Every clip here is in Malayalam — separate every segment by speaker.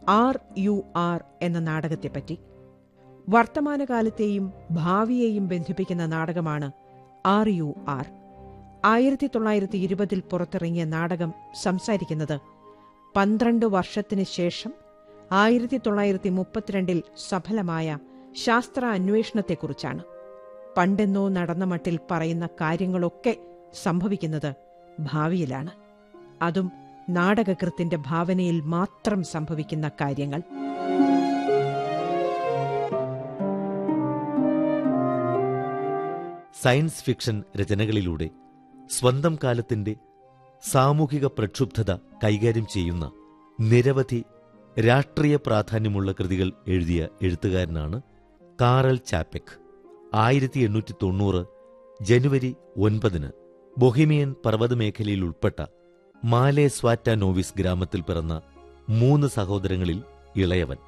Speaker 1: ആർ യു ആർ എന്ന നാടകത്തെപ്പറ്റി വർത്തമാനകാലത്തെയും ഭാവിയെയും ബന്ധിപ്പിക്കുന്ന നാടകമാണ് ആർ യു ആർ ആയിരത്തി തൊള്ളായിരത്തി ഇരുപതിൽ പുറത്തിറങ്ങിയ നാടകം സംസാരിക്കുന്നത് പന്ത്രണ്ട് വർഷത്തിന് ശേഷം ആയിരത്തി തൊള്ളായിരത്തി മുപ്പത്തിരണ്ടിൽ സഫലമായ ശാസ്ത്ര അന്വേഷണത്തെക്കുറിച്ചാണ് പണ്ടെന്നോ നടന്ന മട്ടിൽ പറയുന്ന കാര്യങ്ങളൊക്കെ സംഭവിക്കുന്നത് ഭാവിയിലാണ് അതും നാടകകൃത്തിന്റെ ഭാവനയിൽ മാത്രം സംഭവിക്കുന്ന കാര്യങ്ങൾ
Speaker 2: സയൻസ് ഫിക്ഷൻ രചനകളിലൂടെ സ്വന്തം കാലത്തിന്റെ സാമൂഹിക പ്രക്ഷുബ്ധത കൈകാര്യം ചെയ്യുന്ന നിരവധി രാഷ്ട്രീയ പ്രാധാന്യമുള്ള കൃതികൾ എഴുതിയ എഴുത്തുകാരനാണ് കാറൽ ചാപ്പെക് ആയിരത്തി എണ്ണൂറ്റി തൊണ്ണൂറ് ജനുവരി ഒൻപതിന് ബൊഹിമിയൻ പർവ്വതമേഖലയിൽ ഉൾപ്പെട്ട മാലെ സ്വാറ്റാനോവിസ് ഗ്രാമത്തിൽ പിറന്ന മൂന്ന് സഹോദരങ്ങളിൽ ഇളയവൻ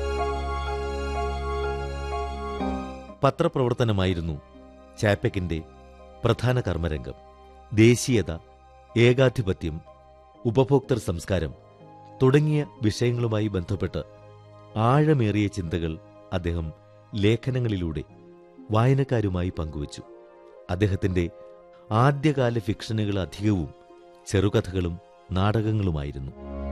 Speaker 2: പത്രപ്രവർത്തനമായിരുന്നു ചാപ്പക്കിന്റെ പ്രധാന കർമ്മരംഗം ദേശീയത ഏകാധിപത്യം ഉപഭോക്തൃ സംസ്കാരം തുടങ്ങിയ വിഷയങ്ങളുമായി ബന്ധപ്പെട്ട് ആഴമേറിയ ചിന്തകൾ അദ്ദേഹം ലേഖനങ്ങളിലൂടെ വായനക്കാരുമായി പങ്കുവച്ചു അദ്ദേഹത്തിന്റെ ആദ്യകാല ഫിക്ഷനുകൾ അധികവും ചെറുകഥകളും നാടകങ്ങളുമായിരുന്നു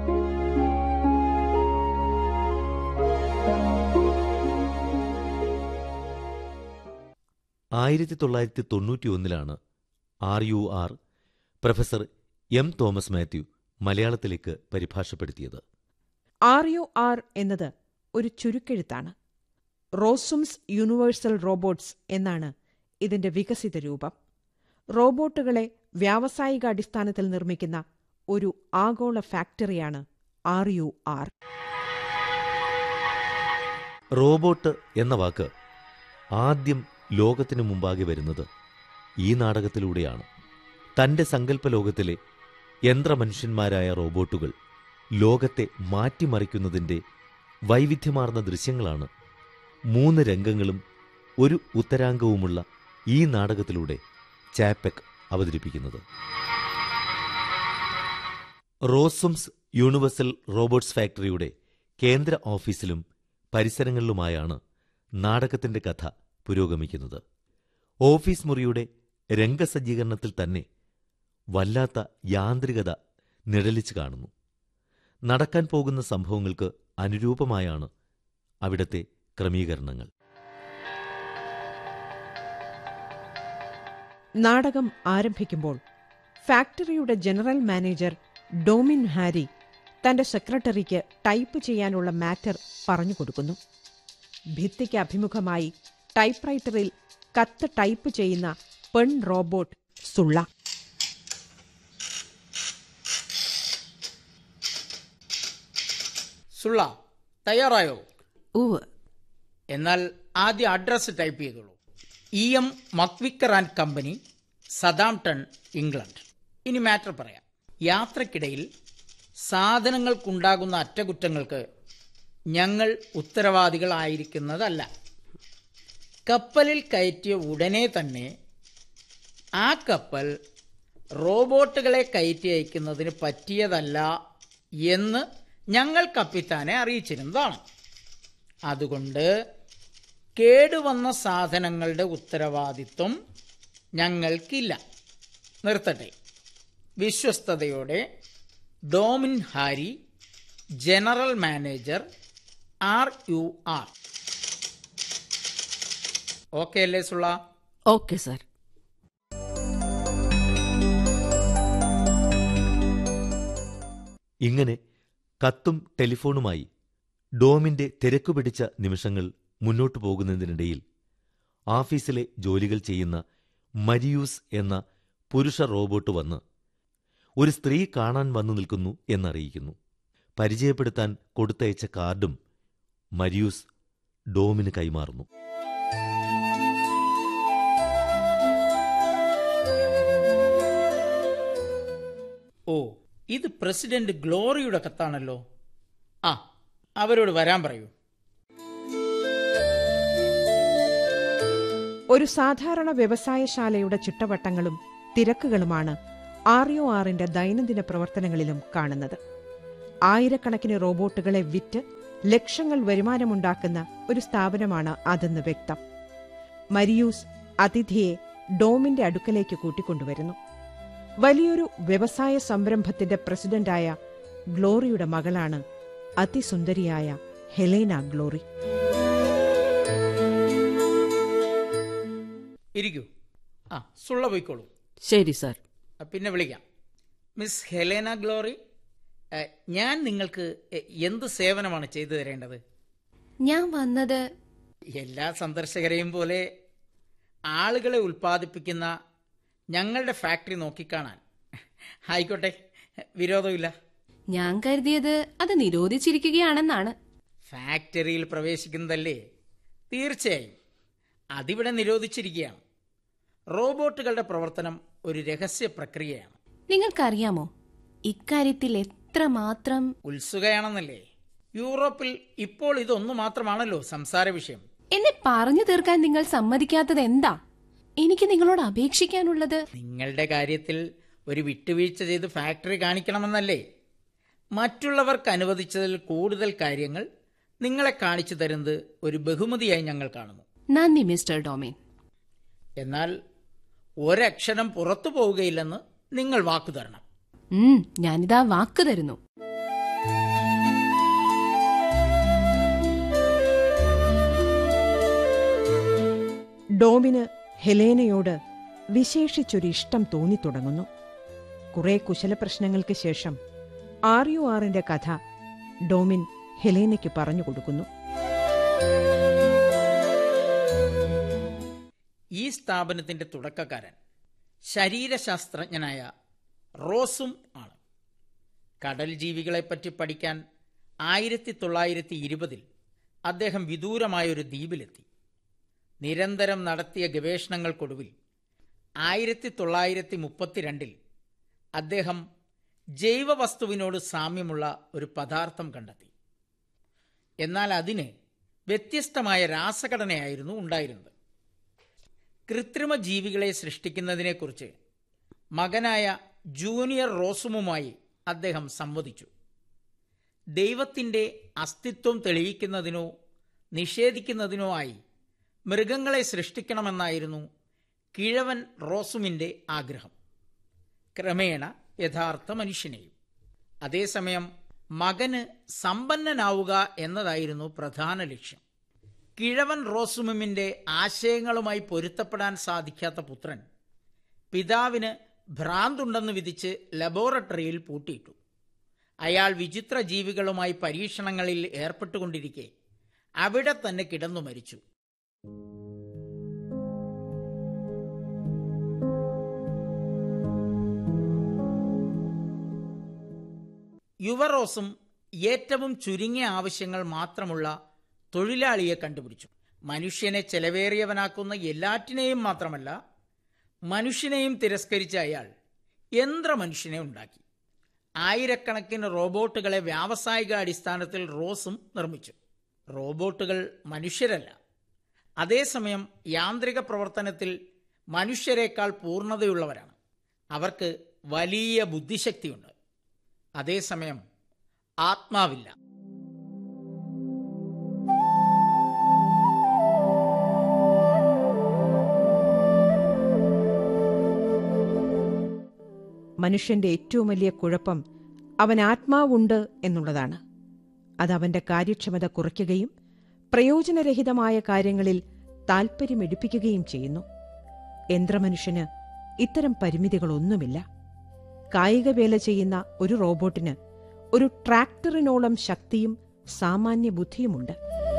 Speaker 2: ആയിരത്തി തൊള്ളായിരത്തി തൊണ്ണൂറ്റിയൊന്നിലാണ് R U R professor M Thomas Mathew മലയാളത്തിലേക്ക് പരിഭാഷപ്പെടുത്തിയത്
Speaker 1: ആർ യു ആർ എന്നത് ഒരു ചുരുക്കെഴുത്താണ് റോസുംസ് യൂണിവേഴ്സൽ റോബോട്ട്സ് എന്നാണ് ഇതിന്റെ വികസിത രൂപം റോബോട്ടുകളെ വ്യാവസായിക അടിസ്ഥാനത്തിൽ നിർമ്മിക്കുന്ന ഒരു ആഗോള ഫാക്ടറിയാണ് ആർ യു ആർ
Speaker 2: റോബോട്ട് എന്ന വാക്ക് ആദ്യം ലോകത്തിനു മുമ്പാകെ വരുന്നത് ഈ നാടകത്തിലൂടെയാണ് തന്റെ സങ്കല്പ ലോകത്തിലെ യന്ത്രമനുഷ്യന്മാരായ റോബോട്ടുകൾ ലോകത്തെ മാറ്റിമറിക്കുന്നതിന്റെ വൈവിധ്യമാർന്ന ദൃശ്യങ്ങളാണ് മൂന്ന് രംഗങ്ങളും ഒരു ഉത്തരാംഗവുമുള്ള ഈ നാടകത്തിലൂടെ ചാപ്പെക് അവതരിപ്പിക്കുന്നത് റോസുംസ് യൂണിവേഴ്സൽ റോബോട്ട്സ് ഫാക്ടറിയുടെ കേന്ദ്ര ഓഫീസിലും പരിസരങ്ങളിലുമായാണ് നാടകത്തിന്റെ കഥ പുരോഗമിക്കുന്നത് ഓഫീസ് മുറിയുടെ രംഗസജ്ജീകരണത്തിൽ തന്നെ വല്ലാത്ത യാന്ത്രികത നിഴലിച്ചു കാണുന്നു നടക്കാൻ പോകുന്ന സംഭവങ്ങൾക്ക് അനുരൂപമായാണ് അവിടത്തെ ക്രമീകരണങ്ങൾ
Speaker 1: നാടകം ആരംഭിക്കുമ്പോൾ ഫാക്ടറിയുടെ ജനറൽ മാനേജർ ഡോമിൻ ഹാരി തന്റെ സെക്രട്ടറിക്ക് ടൈപ്പ് ചെയ്യാനുള്ള മാറ്റർ പറഞ്ഞു കൊടുക്കുന്നു ഭിത്തിക്ക് അഭിമുഖമായി ടൈപ്പ്റൈറ്ററിൽ കത്ത് ടൈപ്പ് ചെയ്യുന്ന പെൺ റോബോട്ട് സുള്ള
Speaker 3: സുള്ള തയ്യാറായോ
Speaker 4: ഉവ്
Speaker 3: എന്നാൽ ആദ്യം അഡ്രസ്സ് ടൈപ്പ് ചെയ്തോളൂ ഇ എം മക്വിക്കർ ആൻഡ് കമ്പനി സദാംടൺ ഇംഗ്ലണ്ട് ഇനി മാറ്റർ പറയാം യാത്രക്കിടയിൽ സാധനങ്ങൾക്കുണ്ടാകുന്ന അറ്റകുറ്റങ്ങൾക്ക് ഞങ്ങൾ ഉത്തരവാദികളായിരിക്കുന്നതല്ല കപ്പലിൽ കയറ്റിയ ഉടനെ തന്നെ ആ കപ്പൽ റോബോട്ടുകളെ കയറ്റി അയക്കുന്നതിന് പറ്റിയതല്ല എന്ന് ഞങ്ങൾ കപ്പിത്താനെ അറിയിച്ചിരുന്നതാണ് അതുകൊണ്ട് കേടുവന്ന സാധനങ്ങളുടെ ഉത്തരവാദിത്വം ഞങ്ങൾക്കില്ല നിർത്തട്ടെ വിശ്വസ്തയോടെ Domin Harry general manager R U R okay അല്ലേ സുള്ള
Speaker 4: ഓക്കെ സർ
Speaker 2: ഇങ്ങനെ കത്തും ടെലിഫോണുമായി ഡോമിന്റെ തിരക്കുപിടിച്ച നിമിഷങ്ങൾ മുന്നോട്ടു പോകുന്നതിനിടയിൽ ഓഫീസിലെ ജോലികൾ ചെയ്യുന്ന മരിയൂസ് എന്ന പുരുഷ റോബോട്ട് വന്ന് ഒരു സ്ത്രീ കാണാൻ വന്നു നിൽക്കുന്നു എന്നറിയിക്കുന്നു പരിചയപ്പെടുത്താൻ കൊടുത്തയച്ച കാർഡും മരിയൂസ് ഡോമിന് കൈമാറുന്നു
Speaker 3: ഓ ഇത് പ്രസിഡന്റ് ഗ്ലോറിയുടെ കത്താണല്ലോ ആ അവരോട് വരാൻ പറയൂ
Speaker 1: ഒരു സാധാരണ വ്യവസായശാലയുടെ ചിട്ടവട്ടങ്ങളും തിരക്കുകളുമാണ് ആർ യു ആറിന്റെ ദൈനംദിന പ്രവർത്തനങ്ങളിലും കാണുന്നത് ആയിരക്കണക്കിന് റോബോട്ടുകളെ വിറ്റ് ലക്ഷങ്ങൾ വരുമാനമുണ്ടാക്കുന്ന ഒരു സ്ഥാപനമാണ് അതെന്ന് വ്യക്തം മരിയൂസ് അതിഥിയെ ഡോമിന്റെ അടുക്കലേക്ക് കൂട്ടിക്കൊണ്ടുവരുന്നു വലിയൊരു വ്യവസായ സംരംഭത്തിന്റെ പ്രസിഡന്റായ ഗ്ലോറിയുടെ മകളാണ് അതിസുന്ദരിയായ ഹെലേന ഗ്ലോറി
Speaker 3: ഇരിക്കൂ ആ സുള്ള പോയിക്കോളൂ
Speaker 4: ശരി സാർ
Speaker 3: ആ, പിന്നെ വിളിക്കാം മിസ് ഹെലേന ഗ്ലോറി ഏ, ഞാൻ നിങ്ങൾക്ക് എ, എന്ത് സേവനമാണ് ചെയ്തു തരേണ്ടത്
Speaker 4: ഞാൻ വന്നത്
Speaker 3: എല്ലാ സന്ദർശകരെയും പോലെ ആളുകളെ ഉൽപ്പാദിപ്പിക്കുന്ന ഞങ്ങളുടെ ഫാക്ടറി നോക്കിക്കാണാൻ ആയിക്കോട്ടെ വിരോധമില്ല
Speaker 4: ഞാൻ കരുതിയത് അത് നിരോധിച്ചിരിക്കുകയാണെന്നാണ്
Speaker 3: ഫാക്ടറിയിൽ പ്രവേശിക്കുന്നതല്ലേ തീർച്ചയായും അതിവിടെ നിരോധിച്ചിരിക്കുകയാണ് റോബോട്ടുകളുടെ പ്രവർത്തനം ഒരു രഹസ്യ പ്രക്രിയയാണ്
Speaker 4: നിങ്ങൾക്കറിയാമോ ഇക്കാര്യത്തിൽ എത്രമാത്രം
Speaker 3: ഉത്സുകയാണെന്നല്ലേ യൂറോപ്പിൽ ഇപ്പോൾ ഇതൊന്നു മാത്രമാണല്ലോ സംസാര വിഷയം
Speaker 4: എന്നെ പറഞ്ഞു തീർക്കാൻ നിങ്ങൾ സമ്മതിക്കാത്തത് എന്താ എനിക്ക് നിങ്ങളോട് അപേക്ഷിക്കാനുള്ളത്
Speaker 3: നിങ്ങളുടെ കാര്യത്തിൽ ഒരു വിട്ടുവീഴ്ച ചെയ്ത് ഫാക്ടറി കാണിക്കണമെന്നല്ലേ മറ്റുള്ളവർക്ക് അനുവദിച്ചതിൽ കൂടുതൽ കാര്യങ്ങൾ നിങ്ങളെ കാണിച്ചു തരുന്നത് ഒരു ബഹുമതിയായി ഞങ്ങൾ കാണുന്നു
Speaker 4: നന്ദി മിസ്റ്റർ ഡോമിൻ
Speaker 3: എന്നാൽ ഒരക്ഷരം പുറത്തു പോവുകയില്ലെന്ന് നിങ്ങൾ വാക്കു തരണം
Speaker 4: ഉം ഞാനിതാ വാക്ക് തരുന്നു
Speaker 1: ഡോമിന് ഹെലേനയോട് വിശേഷിച്ചൊരു ഇഷ്ടം തോന്നിത്തുടങ്ങുന്നു കുറെ കുശലപ്രശ്നങ്ങൾക്ക് ശേഷം ആർ യു ആറിന്റെ കഥ ഡോമിൻ ഹെലേനയ്ക്ക് പറഞ്ഞു കൊടുക്കുന്നു
Speaker 3: ഈ സ്ഥാപനത്തിന്റെ തുടക്കക്കാരൻ ശരീരശാസ്ത്രജ്ഞനായ റോസും ആണ് കടൽ ജീവികളെപ്പറ്റി പഠിക്കാൻ ആയിരത്തി തൊള്ളായിരത്തി ഇരുപതിൽ അദ്ദേഹം വിദൂരമായ ഒരു ദ്വീപിലെത്തി നിരന്തരം നടത്തിയ ഗവേഷണങ്ങൾക്കൊടുവിൽ ആയിരത്തി തൊള്ളായിരത്തി മുപ്പത്തിരണ്ടിൽ അദ്ദേഹം ജൈവവസ്തുവിനോട് സാമ്യമുള്ള ഒരു പദാർത്ഥം കണ്ടെത്തി എന്നാൽ അതിന് വ്യത്യസ്തമായ രാസഘടനയായിരുന്നു ഉണ്ടായിരുന്നത് കൃത്രിമ ജീവികളെ സൃഷ്ടിക്കുന്നതിനെക്കുറിച്ച് മകനായ ജൂനിയർ റോസുമുമായി അദ്ദേഹം സംവദിച്ചു ദൈവത്തിൻ്റെ അസ്തിത്വം തെളിയിക്കുന്നതിനോ നിഷേധിക്കുന്നതിനോ ആയി മൃഗങ്ങളെ സൃഷ്ടിക്കണമെന്നായിരുന്നു കിഴവൻ റോസുമിൻ്റെ ആഗ്രഹം ക്രമേണ യഥാർത്ഥ മനുഷ്യനെയും അതേസമയം മകന് സമ്പന്നനാവുക എന്നതായിരുന്നു പ്രധാന ലക്ഷ്യം കിഴവൻ റോസുമിമിന്റെ ആശയങ്ങളുമായി പൊരുത്തപ്പെടാൻ സാധിക്കാത്ത പുത്രൻ പിതാവിന് ഭ്രാന്തുണ്ടെന്ന് വിധിച്ച് ലബോറട്ടറിയിൽ പൂട്ടിയിട്ടു അയാൾ വിചിത്ര ജീവികളുമായി പരീക്ഷണങ്ങളിൽ ഏർപ്പെട്ടുകൊണ്ടിരിക്കെ അവിടെ തന്നെ കിടന്നു മരിച്ചു യുവറോസും ഏറ്റവും ചുരുങ്ങിയ ആവശ്യങ്ങൾ മാത്രമുള്ള തൊഴിലാളിയെ കണ്ടുപിടിച്ചു മനുഷ്യനെ ചെലവേറിയവനാക്കുന്ന എല്ലാറ്റിനെയും മാത്രമല്ല മനുഷ്യനെയും തിരസ്കരിച്ച അയാൾ യന്ത്രമനുഷ്യനെ ഉണ്ടാക്കി ആയിരക്കണക്കിന് റോബോട്ടുകളെ വ്യാവസായിക അടിസ്ഥാനത്തിൽ റോസും നിർമ്മിച്ചു റോബോട്ടുകൾ മനുഷ്യരല്ല അതേസമയം യാന്ത്രിക പ്രവർത്തനത്തിൽ മനുഷ്യരെക്കാൾ പൂർണ്ണതയുള്ളവരാണ് അവർക്ക് വലിയ ബുദ്ധിശക്തിയുണ്ട് അതേസമയം ആത്മാവില്ല
Speaker 1: മനുഷ്യന്റെ ഏറ്റവും വലിയ കുഴപ്പം അവൻ ആത്മാവുണ്ട് എന്നുള്ളതാണ് അത് അവന്റെ കാര്യക്ഷമത കുറയ്ക്കുകയും പ്രയോജനരഹിതമായ കാര്യങ്ങളിൽ താൽപ്പര്യമെടുപ്പിക്കുകയും ചെയ്യുന്നു യന്ത്രമനുഷ്യന് ഇത്തരം പരിമിതികളൊന്നുമില്ല കായികവേല ചെയ്യുന്ന ഒരു റോബോട്ടിന് ഒരു ട്രാക്ടറിനോളം ശക്തിയും സാമാന്യ ബുദ്ധിയുമുണ്ട്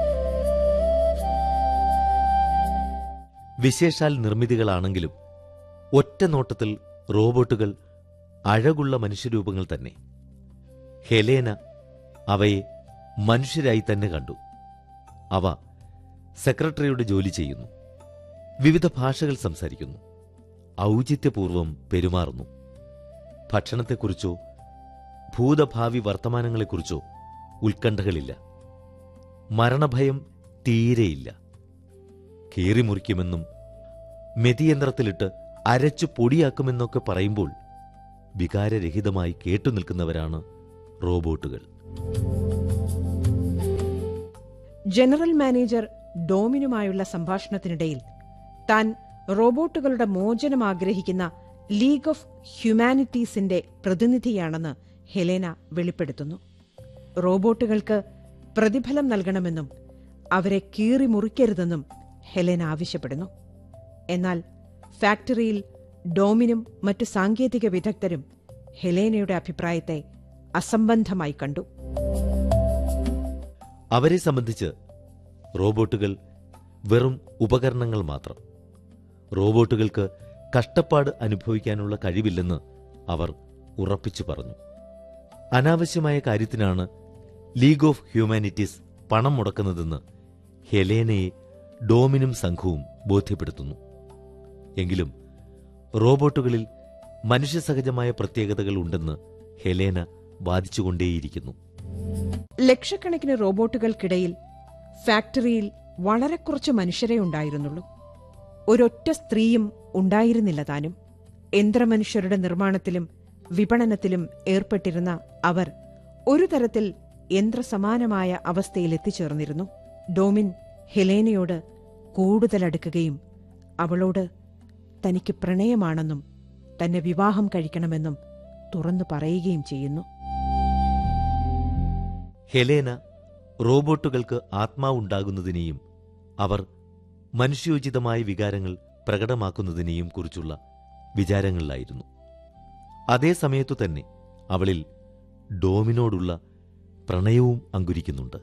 Speaker 2: വിശേഷാൽ നിർമ്മിതികളാണെങ്കിലും ഒറ്റ നോട്ടത്തിൽ റോബോട്ടുകൾ അഴകുള്ള മനുഷ്യരൂപങ്ങൾ തന്നെ ഹെലേന അവയെ മനുഷ്യരായി തന്നെ കണ്ടു അവ സെക്രട്ടറിയുടെ ജോലി ചെയ്യുന്നു വിവിധ ഭാഷകൾ സംസാരിക്കുന്നു ഔചിത്യപൂർവം പെരുമാറുന്നു ഭക്ഷണത്തെക്കുറിച്ചോ ഭൂതഭാവി വർത്തമാനങ്ങളെക്കുറിച്ചോ ഉത്കണ്ഠകളില്ല മരണഭയം തീരെയില്ല കീറിമുറിക്കുമെന്നും മെതിയന്ത്രത്തിലിട്ട് അരച്ചു പൊടിയാക്കുമെന്നൊക്കെ പറയുമ്പോൾ വികാരരഹിതമായി കേട്ടുനിൽക്കുന്നവരാണ് റോബോട്ടുകൾ
Speaker 1: ജനറൽ മാനേജർ ഡോമിനുമായുള്ള സംഭാഷണത്തിനിടയിൽ താൻ റോബോട്ടുകളുടെ മോചനം ആഗ്രഹിക്കുന്ന ലീഗ് ഓഫ് ഹ്യൂമാനിറ്റീസിന്റെ പ്രതിനിധിയാണെന്ന് ഹെലേന വെളിപ്പെടുത്തുന്നു റോബോട്ടുകൾക്ക് പ്രതിഫലം നൽകണമെന്നും അവരെ കീറി മുറിക്കരുതെന്നും ഹെലേന ആവശ്യപ്പെടുന്നു എന്നാൽ ഫാക്ടറിയിൽ ഡോമിനും മറ്റു സാങ്കേതിക വിദഗ്ധരും ഹെലേനയുടെ അഭിപ്രായത്തെ അസംബന്ധമായി കണ്ടു
Speaker 2: അവരെ സംബന്ധിച്ച് റോബോട്ടുകൾ വെറും ഉപകരണങ്ങൾ മാത്രം റോബോട്ടുകൾക്ക് കഷ്ടപ്പാട് അനുഭവിക്കാനുള്ള കഴിവില്ലെന്ന് അവർ ഉറപ്പിച്ചു പറഞ്ഞു അനാവശ്യമായ കാര്യത്തിനാണ് ലീഗ് ഓഫ് ഹ്യൂമാനിറ്റീസ് പണം മുടക്കുന്നതെന്ന് ഹെലേനയെ ഡോമിനും സംഘവും ബോധ്യപ്പെടുത്തുന്നു എങ്കിലും റോബോട്ടുകളിൽ മനുഷ്യസഹജമായ പ്രത്യേകതകൾ ഉണ്ടെന്ന് ഹെലേന വാദിച്ചുകൊണ്ടേയിരിക്കുന്നു
Speaker 1: ലക്ഷക്കണക്കിന് റോബോട്ടുകൾക്കിടയിൽ ഫാക്ടറിയിൽ വളരെ കുറച്ച് മനുഷ്യരെ ഉണ്ടായിരുന്നുള്ളൂ ഒരൊറ്റ സ്ത്രീയും ഉണ്ടായിരുന്നില്ല താനും യന്ത്രമനുഷ്യരുടെ നിർമ്മാണത്തിലും വിപണനത്തിലും ഏർപ്പെട്ടിരുന്ന അവർ ഒരു തരത്തിൽ യന്ത്രസമാനമായ അവസ്ഥയിൽ എത്തിച്ചേർന്നിരുന്നു ഡോമിൻ ഹെലേനയോട് കൂടുതൽ അടുക്കുകയും അവളോട് തനിക്ക് പ്രണയമാണെന്നും തന്നെ വിവാഹം കഴിക്കണമെന്നും തുറന്നു പറയുകയും ചെയ്യുന്നു
Speaker 2: ഹെലേന റോബോട്ടുകൾക്ക് ആത്മാവുണ്ടാകുന്നതിനെയും അവർ മനുഷ്യോചിതമായ വികാരങ്ങൾ പ്രകടമാക്കുന്നതിനെയും കുറിച്ചുള്ള വിചാരങ്ങളിലായിരുന്നു അതേ സമയത്തു തന്നെ അവളിൽ ഡോമിനോടുള്ള പ്രണയവും അങ്കുരിക്കുന്നുണ്ട്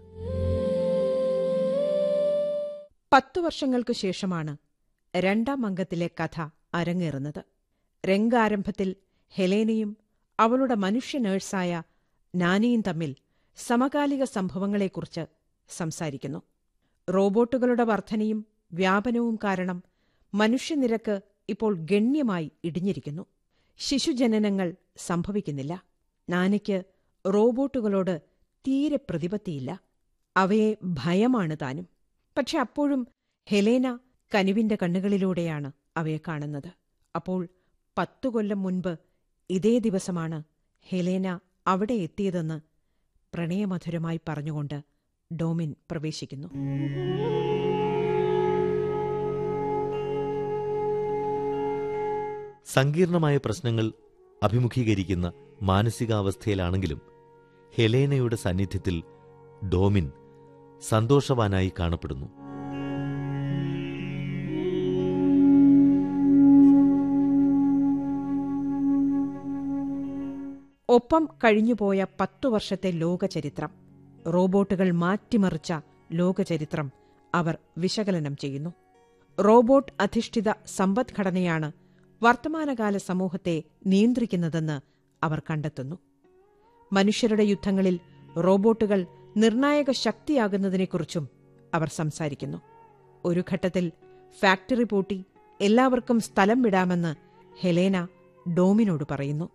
Speaker 1: പത്തു വർഷങ്ങൾക്കു ശേഷമാണ് രണ്ടാം അംഗത്തിലെ കഥ അരങ്ങേറുന്നത് രംഗാരംഭത്തിൽ ഹെലേനയും അവളുടെ മനുഷ്യ നേഴ്സായ നാനിയും തമ്മിൽ സമകാലിക സംഭവങ്ങളെക്കുറിച്ച് സംസാരിക്കുന്നു റോബോട്ടുകളുടെ വർധനയും വ്യാപനവും കാരണം മനുഷ്യനിരക്ക് ഇപ്പോൾ ഗണ്യമായി ഇടിഞ്ഞിരിക്കുന്നു ശിശുജനനങ്ങൾ സംഭവിക്കുന്നില്ല നാനയ്ക്ക് റോബോട്ടുകളോട് തീരെ പ്രതിപത്തിയില്ല അവയെ ഭയമാണ് താനും പക്ഷെ അപ്പോഴും ഹെലേന കനിവിന്റെ കണ്ണുകളിലൂടെയാണ് അവയെ കാണുന്നത് അപ്പോൾ പത്തു കൊല്ലം മുൻപ് ഇതേ ദിവസമാണ് ഹെലേന അവിടെ എത്തിയതെന്ന് പ്രണയമധുരമായി പറഞ്ഞുകൊണ്ട് ഡോമിൻ പ്രവേശിക്കുന്നു
Speaker 2: സങ്കീർണമായ പ്രശ്നങ്ങൾ അഭിമുഖീകരിക്കുന്ന മാനസികാവസ്ഥയിലാണെങ്കിലും ഹെലേനയുടെ സാന്നിധ്യത്തിൽ ഡോമിൻ സന്തോഷവാനായി കാണപ്പെടുന്നു
Speaker 1: ഒപ്പം കഴിഞ്ഞുപോയ പത്തു വർഷത്തെ ലോകചരിത്രം റോബോട്ടുകൾ മാറ്റിമറിച്ച ലോകചരിത്രം അവർ വിശകലനം ചെയ്യുന്നു റോബോട്ട് അധിഷ്ഠിത സമ്പദ്ഘടനയാണ് വർത്തമാനകാല സമൂഹത്തെ നിയന്ത്രിക്കുന്നതെന്ന് അവർ കണ്ടെത്തുന്നു മനുഷ്യരുടെ യുദ്ധങ്ങളിൽ റോബോട്ടുകൾ നിർണായക ശക്തിയാകുന്നതിനെക്കുറിച്ചും അവർ സംസാരിക്കുന്നു ഒരു ഘട്ടത്തിൽ ഫാക്ടറി പൂട്ടി എല്ലാവർക്കും സ്ഥലം വിടാമെന്ന് ഹെലേന ഡോമിനോട് പറയുന്നു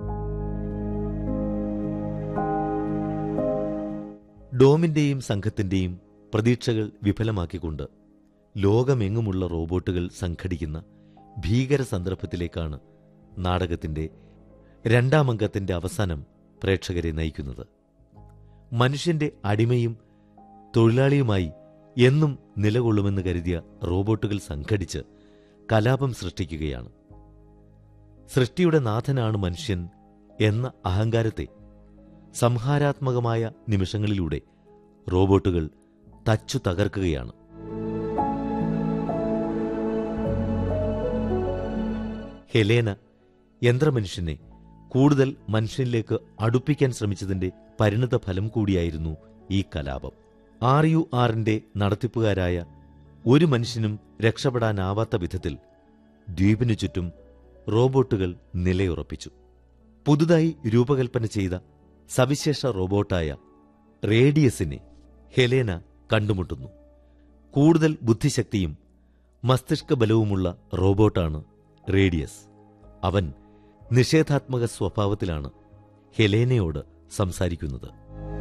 Speaker 2: ഡോമിന്റെയും സംഘത്തിന്റെയും പ്രതീക്ഷകൾ വിഫലമാക്കിക്കൊണ്ട് ലോകമെങ്ങുമുള്ള റോബോട്ടുകൾ സംഘടിക്കുന്ന ഭീകര സന്ദർഭത്തിലേക്കാണ് നാടകത്തിന്റെ രണ്ടാം അംഗത്തിന്റെ അവസാനം പ്രേക്ഷകരെ നയിക്കുന്നത് മനുഷ്യന്റെ അടിമയും തൊഴിലാളിയുമായി എന്നും നിലകൊള്ളുമെന്ന് കരുതിയ റോബോട്ടുകൾ സംഘടിച്ച് കലാപം സൃഷ്ടിക്കുകയാണ് സൃഷ്ടിയുടെ നാഥനാണ് മനുഷ്യൻ എന്ന അഹങ്കാരത്തെ സംഹാരാത്മകമായ നിമിഷങ്ങളിലൂടെ റോബോട്ടുകൾ തച്ചു തകർക്കുകയാണ് ഹെലേന യന്ത്രമനുഷ്യനെ കൂടുതൽ മനുഷ്യനിലേക്ക് അടുപ്പിക്കാൻ ശ്രമിച്ചതിന്റെ പരിണത ഫലം കൂടിയായിരുന്നു ഈ കലാപം ആർ യു ആറിന്റെ നടത്തിപ്പുകാരായ ഒരു മനുഷ്യനും രക്ഷപ്പെടാനാവാത്ത വിധത്തിൽ ദ്വീപിനു ചുറ്റും റോബോട്ടുകൾ നിലയുറപ്പിച്ചു പുതുതായി രൂപകൽപ്പന ചെയ്ത സവിശേഷ റോബോട്ടായ റേഡിയസിനെ ഹെലേന കണ്ടുമുട്ടുന്നു കൂടുതൽ ബുദ്ധിശക്തിയും മസ്തിഷ്ക ബലവുമുള്ള റോബോട്ടാണ് റേഡിയസ് അവൻ നിഷേധാത്മക സ്വഭാവത്തിലാണ് ഹെലേനയോട് സംസാരിക്കുന്നത്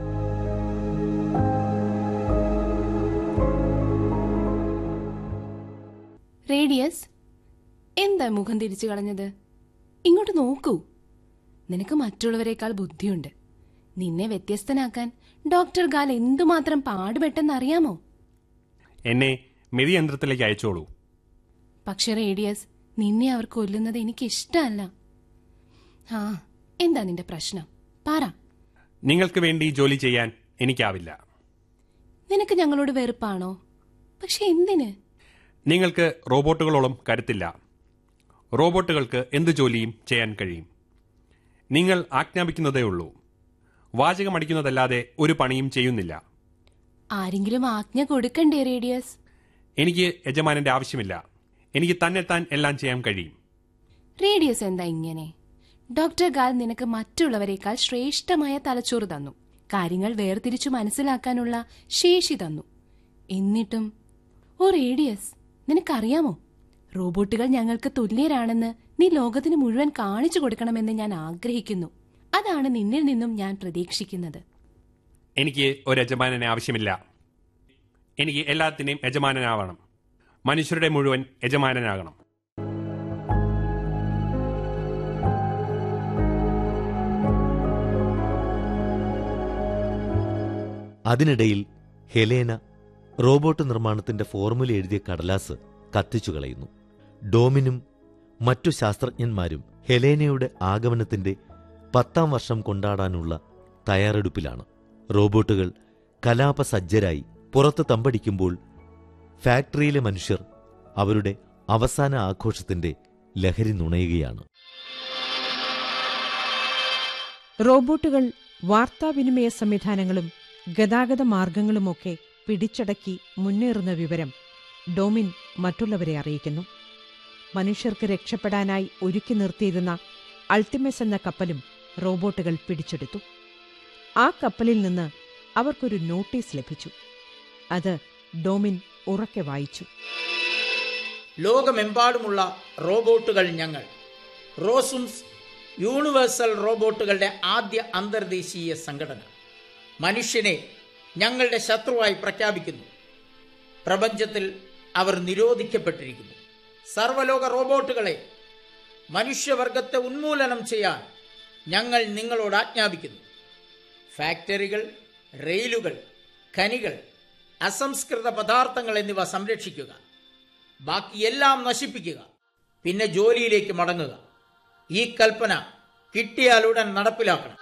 Speaker 4: റേഡിയസ് എന്താ മുഖം തിരിച്ചു കളഞ്ഞത് ഇങ്ങോട്ട് നോക്കൂ നിനക്ക് മറ്റുള്ളവരെക്കാൾ ബുദ്ധിയുണ്ട് നിന്നെ വ്യത്യസ്തനാക്കാൻ ഡോക്ടർ ഗാൽ എന്തുമാത്രം പാടുപെട്ടെന്നറിയാമോ
Speaker 5: എന്നെ മെതിയന്ത്രത്തിലേക്ക് അയച്ചോളൂ
Speaker 4: പക്ഷെ റേഡിയസ് നിന്നെ അവർ കൊല്ലുന്നത് എനിക്ക് ഇഷ്ടമല്ല ആ എന്താ നിന്റെ പ്രശ്നം പറ
Speaker 5: നിങ്ങൾക്ക് വേണ്ടി ജോലി ചെയ്യാൻ എനിക്കാവില്ല
Speaker 4: നിനക്ക് ഞങ്ങളോട് വെറുപ്പാണോ പക്ഷെ എന്തിന്
Speaker 5: നിങ്ങൾക്ക് റോബോട്ടുകളോളം കരുത്തില്ല റോബോട്ടുകൾക്ക് എന്ത് ജോലിയും ചെയ്യാൻ കഴിയും നിങ്ങൾ ആജ്ഞാപിക്കുന്നതേ ഉള്ളൂ വാചകമടിക്കുന്നതല്ലാതെ ഒരു പണിയും ചെയ്യുന്നില്ല
Speaker 4: ആരെങ്കിലും ആജ്ഞ കൊടുക്കണ്ടേ റേഡിയസ്
Speaker 5: എനിക്ക് യജമാനന്റെ ആവശ്യമില്ല എനിക്ക് തന്നെത്താൻ എല്ലാം ചെയ്യാൻ കഴിയും
Speaker 4: റേഡിയസ് എന്താ ഇങ്ങനെ ഡോക്ടർ ഗാൽ നിനക്ക് മറ്റുള്ളവരെക്കാൾ ശ്രേഷ്ഠമായ തലച്ചോറ് തന്നു കാര്യങ്ങൾ വേർതിരിച്ചു മനസ്സിലാക്കാനുള്ള ശേഷി തന്നു എന്നിട്ടും ഓ റേഡിയസ് നിനക്കറിയാമോ റോബോട്ടുകൾ ഞങ്ങൾക്ക് തുല്യരാണെന്ന് നീ ലോകത്തിന് മുഴുവൻ കാണിച്ചു കൊടുക്കണമെന്ന് ഞാൻ ആഗ്രഹിക്കുന്നു അതാണ് നിന്നിൽ നിന്നും ഞാൻ പ്രതീക്ഷിക്കുന്നത്
Speaker 5: എനിക്ക് ഒരു യജമാനനെ ആവശ്യമില്ല എനിക്ക് എല്ലാത്തിനെയും യജമാനനാവണം മനുഷ്യരുടെ മുഴുവൻ യജമാനനാകണം
Speaker 2: അതിനിടയിൽ ഹെലേന റോബോട്ട് നിർമ്മാണത്തിന്റെ ഫോർമുല എഴുതിയ കടലാസ് കത്തിച്ചു കളയുന്നു ഡോമിനും മറ്റു ശാസ്ത്രജ്ഞന്മാരും ഹെലേനയുടെ ആഗമനത്തിന്റെ പത്താം വർഷം കൊണ്ടാടാനുള്ള തയ്യാറെടുപ്പിലാണ് റോബോട്ടുകൾ കലാപസജ്ജരായി പുറത്ത് തമ്പടിക്കുമ്പോൾ ഫാക്ടറിയിലെ മനുഷ്യർ അവരുടെ അവസാന ആഘോഷത്തിന്റെ ലഹരി നുണയുകയാണ്
Speaker 1: റോബോട്ടുകൾ വാർത്താവിനിമയ സംവിധാനങ്ങളും ഗതാഗത മാർഗങ്ങളുമൊക്കെ പിടിച്ചടക്കി മുന്നേറുന്ന വിവരം ഡോമിൻ മറ്റുള്ളവരെ അറിയിക്കുന്നു മനുഷ്യർക്ക് രക്ഷപ്പെടാനായി ഒരുക്കി നിർത്തിയിരുന്ന അൾട്ടിമസ് എന്ന കപ്പലും റോബോട്ടുകൾ പിടിച്ചെടുത്തു ആ കപ്പലിൽ നിന്ന് അവർക്കൊരു നോട്ടീസ് ലഭിച്ചു അത് ഡോമിൻ ഉറക്കെ വായിച്ചു
Speaker 3: ലോകമെമ്പാടുമുള്ള റോബോട്ടുകൾ ഞങ്ങൾ റോസുംസ് യൂണിവേഴ്സൽ റോബോട്ടുകളുടെ ആദ്യ അന്തർദേശീയ സംഘടന മനുഷ്യനെ ഞങ്ങളുടെ ശത്രുവായി പ്രഖ്യാപിക്കുന്നു പ്രപഞ്ചത്തിൽ അവർ നിരോധിക്കപ്പെട്ടിരിക്കുന്നു സർവലോക റോബോട്ടുകളെ മനുഷ്യവർഗത്തെ ഉന്മൂലനം ചെയ്യാൻ ഞങ്ങൾ നിങ്ങളോട് ആജ്ഞാപിക്കുന്നു ഫാക്ടറികൾ റെയിലുകൾ ഖനികൾ അസംസ്കൃത പദാർത്ഥങ്ങൾ എന്നിവ സംരക്ഷിക്കുക ബാക്കിയെല്ലാം നശിപ്പിക്കുക പിന്നെ ജോലിയിലേക്ക് മടങ്ങുക ഈ കൽപ്പന കിട്ടിയാലുടൻ നടപ്പിലാക്കണം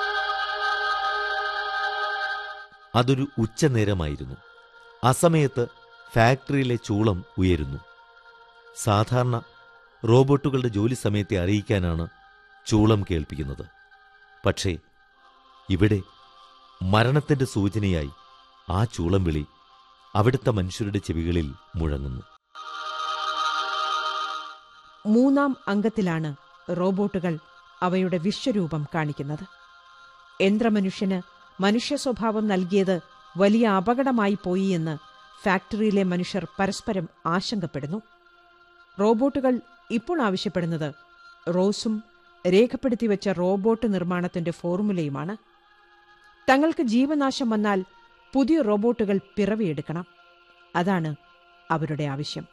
Speaker 2: അതൊരു ഉച്ചനേരമായിരുന്നു അസമയത്ത് ഫാക്ടറിയിലെ ചൂളം ഉയരുന്നു സാധാരണ റോബോട്ടുകളുടെ ജോലി സമയത്തെ അറിയിക്കാനാണ് ചൂളം കേൾപ്പിക്കുന്നത് പക്ഷേ ഇവിടെ മരണത്തിന്റെ സൂചനയായി ആ ചൂളം വിളി അവിടുത്തെ മനുഷ്യരുടെ ചെവികളിൽ മുഴങ്ങുന്നു
Speaker 1: മൂന്നാം അംഗത്തിലാണ് റോബോട്ടുകൾ അവയുടെ വിശ്വരൂപം കാണിക്കുന്നത് യന്ത്രമനുഷ്യന് മനുഷ്യ സ്വഭാവം നൽകിയത് വലിയ അപകടമായി പോയി എന്ന് ഫാക്ടറിയിലെ മനുഷ്യർ പരസ്പരം ആശങ്കപ്പെടുന്നു റോബോട്ടുകൾ ഇപ്പോൾ ആവശ്യപ്പെടുന്നത് റോസും രേഖപ്പെടുത്തിവെച്ച റോബോട്ട് നിർമ്മാണത്തിന്റെ ഫോർമുലയുമാണ് തങ്ങൾക്ക് ജീവനാശം വന്നാൽ പുതിയ റോബോട്ടുകൾ പിറവിയെടുക്കണം അതാണ് അവരുടെ ആവശ്യം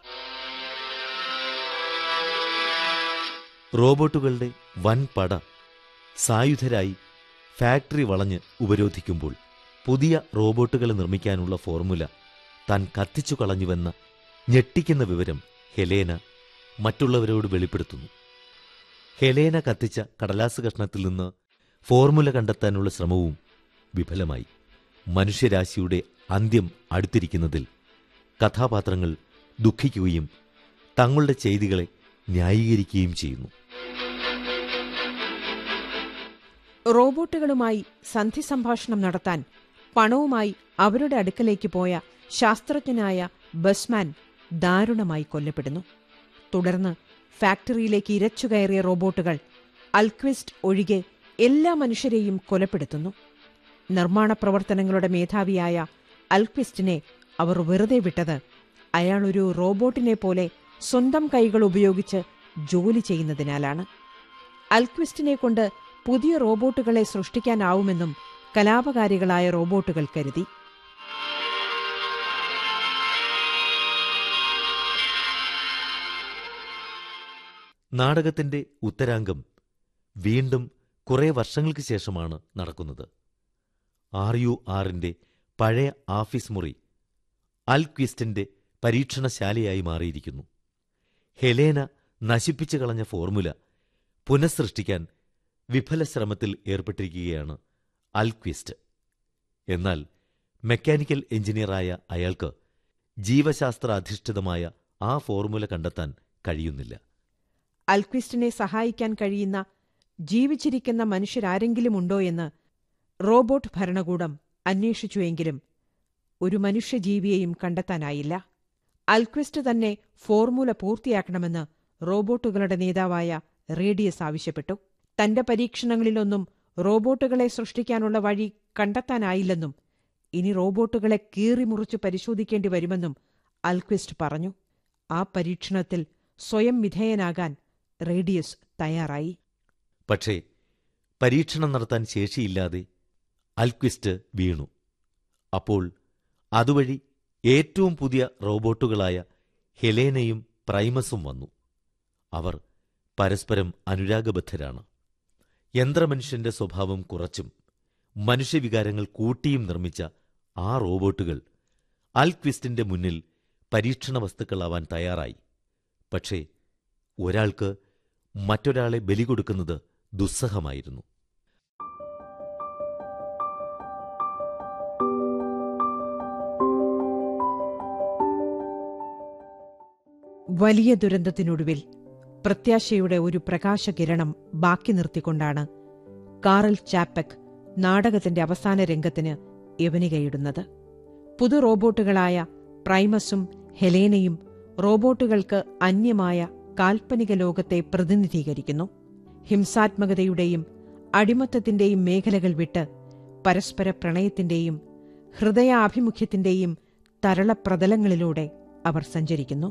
Speaker 2: റോബോട്ടുകളുടെ വൻ പട സായുധരായി ഫാക്ടറി വളഞ്ഞ് ഉപരോധിക്കുമ്പോൾ പുതിയ റോബോട്ടുകൾ നിർമ്മിക്കാനുള്ള ഫോർമുല താൻ കത്തിച്ചു കളഞ്ഞുവെന്ന ഞെട്ടിക്കുന്ന വിവരം ഹെലേന മറ്റുള്ളവരോട് വെളിപ്പെടുത്തുന്നു ഹെലേന കത്തിച്ച കടലാസ് കഷ്ണത്തിൽ നിന്ന് ഫോർമുല കണ്ടെത്താനുള്ള ശ്രമവും വിഫലമായി മനുഷ്യരാശിയുടെ അന്ത്യം അടുത്തിരിക്കുന്നതിൽ കഥാപാത്രങ്ങൾ ദുഃഖിക്കുകയും തങ്ങളുടെ ചെയ്തികളെ ന്യായീകരിക്കുകയും ചെയ്യുന്നു
Speaker 1: റോബോട്ടുകളുമായി സന്ധി സംഭാഷണം നടത്താൻ പണവുമായി അവരുടെ അടുക്കലേക്ക് പോയ ശാസ്ത്രജ്ഞനായ ബസ്മാൻ ദാരുണമായി കൊല്ലപ്പെടുന്നു തുടർന്ന് ഫാക്ടറിയിലേക്ക് ഇരച്ചു കയറിയ റോബോട്ടുകൾ അൽക്വിസ്റ്റ് ഒഴികെ എല്ലാ മനുഷ്യരെയും കൊലപ്പെടുത്തുന്നു നിർമ്മാണ പ്രവർത്തനങ്ങളുടെ മേധാവിയായ അൽക്വിസ്റ്റിനെ അവർ വെറുതെ വിട്ടത് അയാൾ ഒരു റോബോട്ടിനെ പോലെ സ്വന്തം കൈകൾ ഉപയോഗിച്ച് ജോലി ചെയ്യുന്നതിനാലാണ് അൽക്വിസ്റ്റിനെ കൊണ്ട് പുതിയ റോബോട്ടുകളെ സൃഷ്ടിക്കാനാവുമെന്നും കലാപകാരികളായ റോബോട്ടുകൾ കരുതി
Speaker 2: നാടകത്തിന്റെ ഉത്തരാംഗം വീണ്ടും കുറെ വർഷങ്ങൾക്ക് ശേഷമാണ് നടക്കുന്നത് ആർ യു ആറിന്റെ പഴയ ആഫീസ് മുറി അൽക്വിസ്റ്റിന്റെ പരീക്ഷണശാലയായി മാറിയിരിക്കുന്നു ഹെലേന നശിപ്പിച്ചു കളഞ്ഞ ഫോർമുല പുനഃസൃഷ്ടിക്കാൻ വിഫല ശ്രമത്തിൽ ഏർപ്പെട്ടിരിക്കുകയാണ് അൽക്വിസ്റ്റ് എന്നാൽ മെക്കാനിക്കൽ എഞ്ചിനീയറായ അയാൾക്ക് ജീവശാസ്ത്ര അധിഷ്ഠിതമായ ആ ഫോർമുല കണ്ടെത്താൻ കഴിയുന്നില്ല
Speaker 1: അൽക്വിസ്റ്റിനെ സഹായിക്കാൻ കഴിയുന്ന ജീവിച്ചിരിക്കുന്ന മനുഷ്യരാരെങ്കിലും ഉണ്ടോ എന്ന് റോബോട്ട് ഭരണകൂടം അന്വേഷിച്ചുവെങ്കിലും ഒരു മനുഷ്യജീവിയെയും കണ്ടെത്താനായില്ല അൽക്വിസ്റ്റ് തന്നെ ഫോർമുല പൂർത്തിയാക്കണമെന്ന് റോബോട്ടുകളുടെ നേതാവായ റേഡിയസ് ആവശ്യപ്പെട്ടു തന്റെ പരീക്ഷണങ്ങളിലൊന്നും റോബോട്ടുകളെ സൃഷ്ടിക്കാനുള്ള വഴി കണ്ടെത്താനായില്ലെന്നും ഇനി റോബോട്ടുകളെ കീറിമുറിച്ച് പരിശോധിക്കേണ്ടി വരുമെന്നും അൽക്വിസ്റ്റ് പറഞ്ഞു ആ പരീക്ഷണത്തിൽ സ്വയം വിധേയനാകാൻ റേഡിയസ് തയ്യാറായി
Speaker 2: പക്ഷേ പരീക്ഷണം നടത്താൻ ശേഷിയില്ലാതെ അൽക്വിസ്റ്റ് വീണു അപ്പോൾ അതുവഴി ഏറ്റവും പുതിയ റോബോട്ടുകളായ ഹെലേനയും പ്രൈമസും വന്നു അവർ പരസ്പരം അനുരാഗബദ്ധരാണ് യന്ത്രമനുഷ്യന്റെ സ്വഭാവം കുറച്ചും മനുഷ്യവികാരങ്ങൾ കൂട്ടിയും നിർമ്മിച്ച ആ റോബോട്ടുകൾ അൽക്വിസ്റ്റിന്റെ മുന്നിൽ പരീക്ഷണ വസ്തുക്കളാവാൻ തയ്യാറായി പക്ഷേ ഒരാൾക്ക് മറ്റൊരാളെ ബലി കൊടുക്കുന്നത് ദുസ്സഹമായിരുന്നു
Speaker 1: വലിയ ദുരന്തത്തിനൊടുവിൽ പ്രത്യാശയുടെ ഒരു പ്രകാശകിരണം ബാക്കി നിർത്തിക്കൊണ്ടാണ് കാറൽ ചാപ്പക് നാടകത്തിന്റെ അവസാന രംഗത്തിന് യവനികയിടുന്നത് പുതു റോബോട്ടുകളായ പ്രൈമസും ഹെലേനയും റോബോട്ടുകൾക്ക് അന്യമായ കാൽപ്പനിക ലോകത്തെ പ്രതിനിധീകരിക്കുന്നു ഹിംസാത്മകതയുടെയും അടിമത്തത്തിന്റെയും മേഖലകൾ വിട്ട് പരസ്പര പ്രണയത്തിന്റെയും ഹൃദയാഭിമുഖ്യത്തിന്റെയും തരളപ്രതലങ്ങളിലൂടെ അവർ സഞ്ചരിക്കുന്നു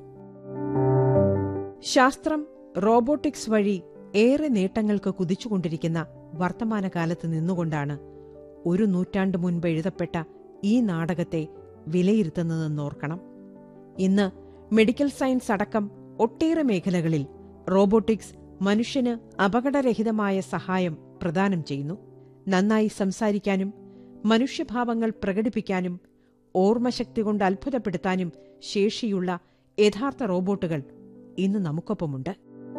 Speaker 1: ശാസ്ത്രം റോബോട്ടിക്സ് വഴി ഏറെ നേട്ടങ്ങൾക്ക് കുതിച്ചുകൊണ്ടിരിക്കുന്ന വർത്തമാനകാലത്ത് നിന്നുകൊണ്ടാണ് ഒരു നൂറ്റാണ്ട് മുൻപ് എഴുതപ്പെട്ട ഈ നാടകത്തെ വിലയിരുത്തുന്നതെന്നോർക്കണം ഇന്ന് മെഡിക്കൽ സയൻസ് അടക്കം ഒട്ടേറെ മേഖലകളിൽ റോബോട്ടിക്സ് മനുഷ്യന് അപകടരഹിതമായ സഹായം പ്രദാനം ചെയ്യുന്നു നന്നായി സംസാരിക്കാനും മനുഷ്യഭാവങ്ങൾ പ്രകടിപ്പിക്കാനും ഓർമ്മശക്തി കൊണ്ട് അത്ഭുതപ്പെടുത്താനും ശേഷിയുള്ള യഥാർത്ഥ റോബോട്ടുകൾ ഇന്ന് നമുക്കൊപ്പമുണ്ട്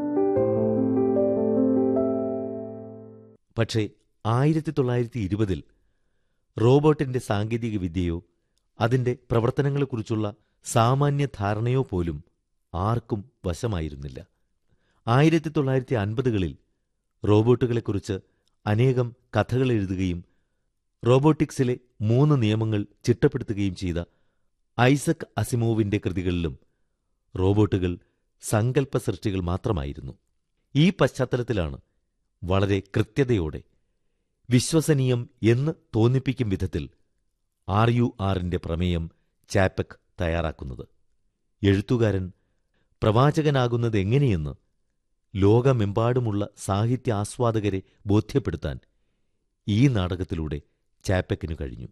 Speaker 2: പക്ഷേ ആയിരത്തി തൊള്ളായിരത്തി ഇരുപതിൽ റോബോട്ടിന്റെ സാങ്കേതിക വിദ്യയോ അതിന്റെ പ്രവർത്തനങ്ങളെക്കുറിച്ചുള്ള സാമാന്യ ധാരണയോ പോലും ആർക്കും വശമായിരുന്നില്ല ആയിരത്തി തൊള്ളായിരത്തി അൻപതുകളിൽ റോബോട്ടുകളെക്കുറിച്ച് അനേകം കഥകൾ എഴുതുകയും റോബോട്ടിക്സിലെ മൂന്ന് നിയമങ്ങൾ ചിട്ടപ്പെടുത്തുകയും ചെയ്ത ഐസക് അസിമോവിന്റെ കൃതികളിലും റോബോട്ടുകൾ സങ്കല്പ സൃഷ്ടികൾ മാത്രമായിരുന്നു ഈ പശ്ചാത്തലത്തിലാണ് വളരെ കൃത്യതയോടെ വിശ്വസനീയം എന്ന് തോന്നിപ്പിക്കും വിധത്തിൽ ആർ യു ആറിന്റെ പ്രമേയം ചാപ്പക് തയ്യാറാക്കുന്നത് എഴുത്തുകാരൻ പ്രവാചകനാകുന്നത് എങ്ങനെയെന്ന് ലോകമെമ്പാടുമുള്ള സാഹിത്യ ആസ്വാദകരെ ബോധ്യപ്പെടുത്താൻ ഈ നാടകത്തിലൂടെ ചാപ്പക്കിനു കഴിഞ്ഞു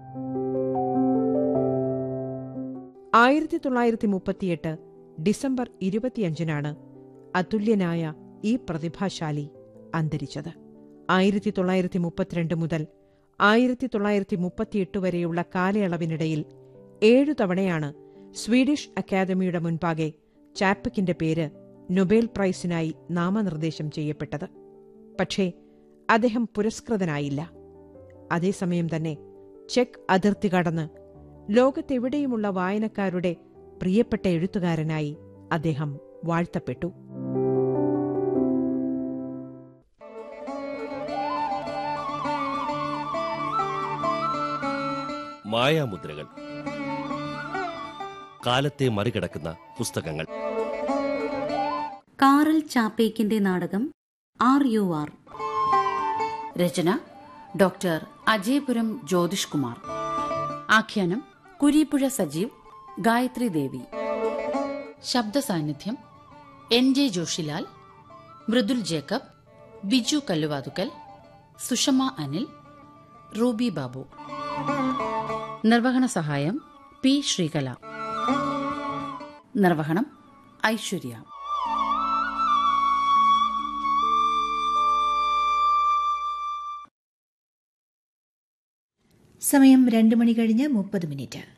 Speaker 1: ആയിരത്തി തൊള്ളായിരത്തി മുപ്പത്തിയെട്ട് ഡിസംബർ ഇരുപത്തിയഞ്ചിനാണ് അതുല്യനായ ഈ പ്രതിഭാശാലി അന്തരിച്ചത് ആയിരത്തി തൊള്ളായിരത്തി മുപ്പത്തിരണ്ട് മുതൽ ആയിരത്തി തൊള്ളായിരത്തി മുപ്പത്തിയെട്ട് വരെയുള്ള കാലയളവിനിടയിൽ ഏഴു തവണയാണ് സ്വീഡിഷ് അക്കാദമിയുടെ മുൻപാകെ ചാപ്പക്കിന്റെ പേര് നൊബേൽ പ്രൈസിനായി നാമനിർദ്ദേശം ചെയ്യപ്പെട്ടത് പക്ഷേ അദ്ദേഹം പുരസ്കൃതനായില്ല അതേസമയം തന്നെ ചെക്ക് അതിർത്തി കടന്ന് ലോകത്തെവിടെയുമുള്ള വായനക്കാരുടെ പ്രിയപ്പെട്ട എഴുത്തുകാരനായി അദ്ദേഹം വാഴ്ത്തപ്പെട്ടു
Speaker 6: മായാമുദ്രകൾ കാലത്തെ മറികടക്കുന്ന പുസ്തകങ്ങൾ
Speaker 7: കാറൽ ചാപ്പേക്കിന്റെ നാടകം ആർ യു ആർ
Speaker 8: രചന ഡോക്ടർ അജയപുരം ജ്യോതിഷ് കുമാർ ആഖ്യാനം കുരീപ്പുഴ സജീവ് ഗായത്രി ദേവി ശബ്ദ സാന്നിധ്യം എൻ ജെ ജോഷിലാൽ മൃദുൽ ജേക്കബ് ബിജു കല്ലുവാതുക്കൽ സുഷമ അനിൽ റൂബി ബാബു നിർവഹണ സഹായം പി ശ്രീകല നിർവഹണം ഐശ്വര്യ
Speaker 9: സമയം രണ്ട് മണി കഴിഞ്ഞ് മുപ്പത് മിനിറ്റ്